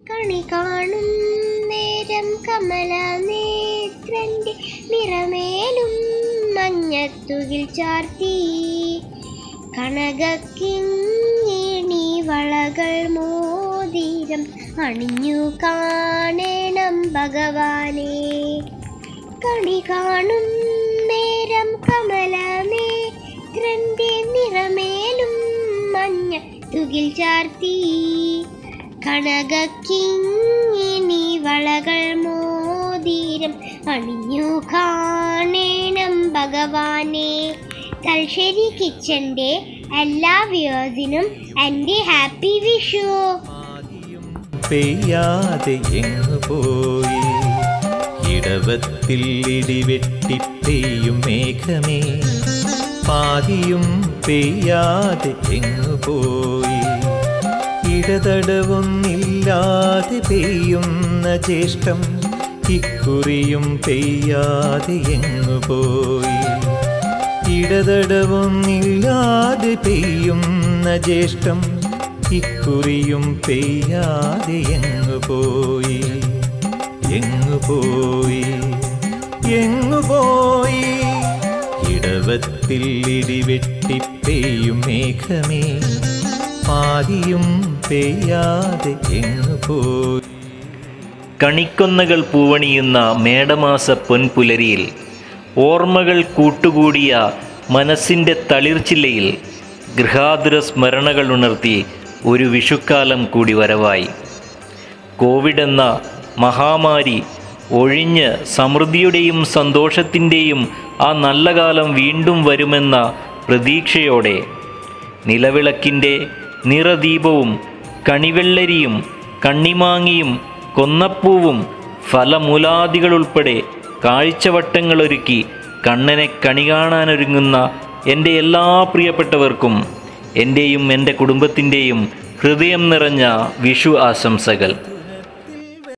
കണി കാണും നേരം കമല നേത്രന്റെ നിറമേലും മഞ്ഞത്തുകിൽ ചാർത്തി കനകക്കിങ്ങിണി വളകൾ മോതിരം അണിഞ്ഞു കാണണം ഭഗവാനെ കണി കാണും നേരം കമല നേത്രന്റെ നിറമേലും മഞ്ഞ തുകിൽ ചാർത്തി കനകക്കിങ്ങിണി വളകൾ മോതിരം അണിഞ്ഞു കാണണം ഭഗവാനെ തൽശ്ശേരി കിച്ചൻ്റെ എല്ലാ വ്യൂവേഴ്സിനും എൻ്റെ ഹാപ്പി വിഷു പെയ്യാതെ എങ്ങു പോയി ഇടവത്തിൽ ഇടിവെട്ടി പെയ്യും മേഘമേ പാതിയും പെയ്യാതെ എങ്ങു പോയി ഇടതടവൊന്നില്ലാതെ പെയ്യുന്ന ജ്യേഷ്ഠം ഇക്കുറിയും പെയ്യാതെ എങ്ങു പോയി ഇടതടവൊന്നില്ലാതെ പെയ്യുന്ന ജ്യേഷ്ഠം ഇക്കുറിയും പെയ്യാതെ എങ്ങു പോയി എങ്ങു പോയി എങ്ങു പോയി ഇടവത്തിൽ ഇടിവെട്ടി പെയ്യും മേഘമേ പാതിയും പെയ്യാതെ എങ്ങു പോയി കണിക്കൊന്നകൾ പൂവണിയുന്ന മേടമാസ പൊൻപുലരിയിൽ ഓർമ്മകൾ കൂട്ടുകൂടിയ മനസ്സിൻ്റെ തളിർച്ചില്ലയിൽ ഗൃഹാതുര സ്മരണകൾ ഉണർത്തി ഒരു വിഷുക്കാലം കൂടി വരവായി കോവിഡ് എന്ന മഹാമാരി ഒഴിഞ്ഞ് സമൃദ്ധിയുടെയും സന്തോഷത്തിൻ്റെയും ആ നല്ല കാലം വീണ്ടും വരുമെന്ന പ്രതീക്ഷയോടെ നിലവിളക്കിൻ്റെ നിറദീപവും കണിവെള്ളരിയും കണ്ണിമാങ്ങിയും കൊന്നപ്പൂവും ഫലമൂലാദികളുൾപ്പെടെ കാഴ്ചവട്ടങ്ങളൊരുക്കി കണ്ണനെ കണി കാണാനൊരുങ്ങുന്ന എൻ്റെ എല്ലാ പ്രിയപ്പെട്ടവർക്കും എൻ്റെയും എൻ്റെ കുടുംബത്തിൻ്റെയും ഹൃദയം നിറഞ്ഞ വിഷു ആശംസകൾ